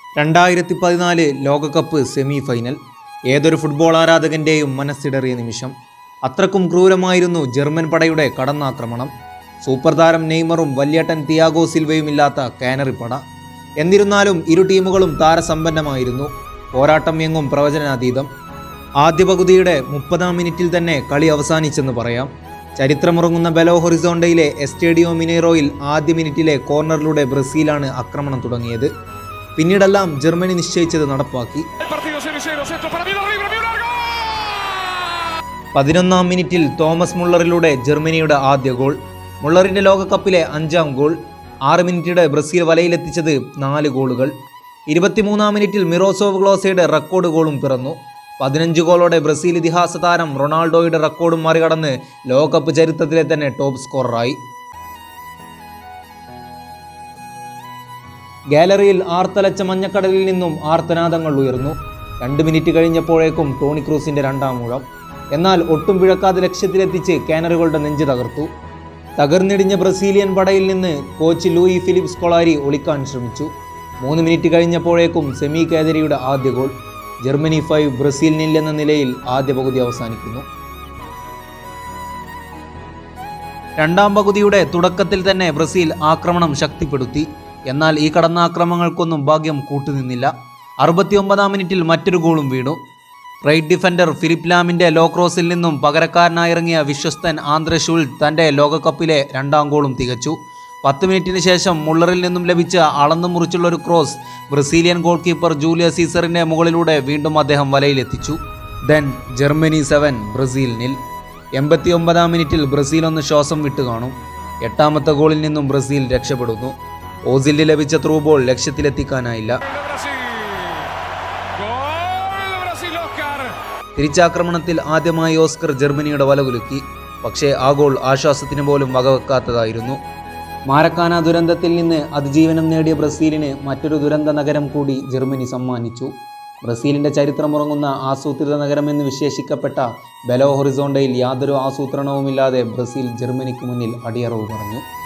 രണ്ടായിരത്തി പതിനാല് ലോകകപ്പ് സെമി ഫൈനൽ ഏതൊരു ഫുട്ബോൾ ആരാധകൻ്റെയും മനസ്സിടറിയ നിമിഷം അത്രക്കും ക്രൂരമായിരുന്നു ജർമ്മൻ പടയുടെ കടന്നാക്രമണം സൂപ്പർ താരം നെയ്മറും വല്യേട്ടൻ തിയാഗോ സിൽവയും ഇല്ലാത്ത കാനറി പട എന്നിരുന്നാലും ഇരു ടീമുകളും താരസമ്പന്നമായിരുന്നു പോരാട്ടം എങ്ങും പ്രവചനാതീതം ആദ്യ പകുതിയുടെ മുപ്പതാം മിനിറ്റിൽ തന്നെ കളി അവസാനിച്ചെന്ന് പറയാം ചരിത്രമുറങ്ങുന്ന ബെലോ ഹൊറിസോണ്ടയിലെ എസ്റ്റേഡിയോ മിനേറോയിൽ ആദ്യ മിനിറ്റിലെ കോർണറിലൂടെ ബ്രസീലാണ് ആക്രമണം തുടങ്ങിയത് പിന്നീടെല്ലാം ജർമ്മനി നിശ്ചയിച്ചത് നടപ്പാക്കി El partido 0-0, centro para Vidal Libre, Vidal gol. പതിനൊന്നാം മിനിറ്റിൽ തോമസ് മുള്ളറിലൂടെ ജർമ്മനിയുടെ ആദ്യ ഗോൾ മുള്ളറിന്റെ ലോകകപ്പിലെ അഞ്ചാം ഗോൾ ആറ് മിനിറ്റിടെ ബ്രസീൽ വലയിലെത്തിച്ചത് നാല് ഗോളുകൾ ഇരുപത്തിമൂന്നാം മിനിറ്റിൽ മിറോസോവ് ഗ്ലോസയുടെ റെക്കോർഡ് ഗോളും പിറന്നു പതിനഞ്ച് ഗോളോടെ ബ്രസീൽ ഇതിഹാസ താരം റൊണാൾഡോയുടെ റെക്കോർഡും മറികടന്ന് ലോകകപ്പ് ചരിത്രത്തിലെ തന്നെ ടോപ്പ് സ്കോററായി ഗാലറിയിൽ ആർത്തലച്ച മഞ്ഞക്കടലിൽ നിന്നും ആർത്തനാദങ്ങൾ ഉയർന്നു രണ്ട് മിനിറ്റ് കഴിഞ്ഞപ്പോഴേക്കും ടോണി ക്രൂസിന്റെ രണ്ടാം മൂഴം എന്നാൽ ഒട്ടും പിഴക്കാതെ ലക്ഷ്യത്തിലെത്തിച്ച് കാനറുകളുടെ നെഞ്ച് തകർത്തു തകർന്നിടിഞ്ഞ ബ്രസീലിയൻ പടയിൽ നിന്ന് കോച്ച് ലൂയി ഫിലിപ്സ് കൊളാരി ഒളിക്കാൻ ശ്രമിച്ചു മൂന്ന് മിനിറ്റ് കഴിഞ്ഞപ്പോഴേക്കും സെമി കാതരിയുടെ ആദ്യ ഗോൾ ജർമ്മനി ഫൈവ് ബ്രസീൽ നിൽ എന്ന നിലയിൽ ആദ്യ പകുതി അവസാനിക്കുന്നു രണ്ടാം പകുതിയുടെ തുടക്കത്തിൽ തന്നെ ബ്രസീൽ ആക്രമണം ശക്തിപ്പെടുത്തി എന്നാൽ ഈ കടന്നാക്രമണങ്ങൾക്കൊന്നും ഭാഗ്യം കൂട്ടുനിന്നില്ല അറുപത്തിയൊമ്പതാം മിനിറ്റിൽ മറ്റൊരു ഗോളും വീണു റൈറ്റ് ഡിഫൻഡർ ഫിലിപ്പ് ലാമിന്റെ ലോ ക്രോസിൽ നിന്നും പകരക്കാരനായിറങ്ങിയ വിശ്വസ്തൻ ആന്ധ്ര ഷുൾ തന്റെ ലോകകപ്പിലെ രണ്ടാം ഗോളും തികച്ചു പത്ത് മിനിറ്റിന് ശേഷം മുള്ളറിൽ നിന്നും ലഭിച്ച അളന്നു മുറിച്ചുള്ള ഒരു cross Brazilian goalkeeper Julio സീസറിന്റെ മുകളിലൂടെ വീണ്ടും അദ്ദേഹം വലയിലെത്തിച്ചു then Germany seven Brazil nil എൺപത്തി ഒമ്പതാം മിനിറ്റിൽ ബ്രസീൽ ഒന്ന് ശ്വാസം വിട്ടു കാണും എട്ടാമത്തെ ഗോളിൽ നിന്നും ബ്രസീൽ രക്ഷപ്പെടുന്നു ഓസിലിന് ലഭിച്ച ത്രൂ ബോൾ ലക്ഷ്യത്തിലെത്തിക്കാനായില്ല Gol de Brasil. Gol de Brasil, Oscar. തിരിച്ചാക്രമണത്തിൽ ആദ്യമായി ഓസ്കർ ജർമ്മനിയുടെ വലകുലുക്കി പക്ഷേ ആ ഗോൾ ആശ്വാസത്തിന് പോലും വകവെക്കാത്തതായിരുന്നു മാരക്കാന ദുരന്തത്തിൽ നിന്ന് അതിജീവനം നേടിയ ബ്രസീലിന് മറ്റൊരു ദുരന്ത നഗരം കൂടി ജർമ്മനി സമ്മാനിച്ചു ബ്രസീലിന്റെ ചരിത്രമുറങ്ങുന്ന ആസൂത്രിത നഗരമെന്ന് വിശേഷിക്കപ്പെട്ട ബെലോ ഹൊറിസോണ്ടയിൽ യാതൊരു ആസൂത്രണവുമില്ലാതെ ബ്രസീൽ ജർമ്മനിക്ക് മുന്നിൽ അടിയറവ് പറഞ്ഞു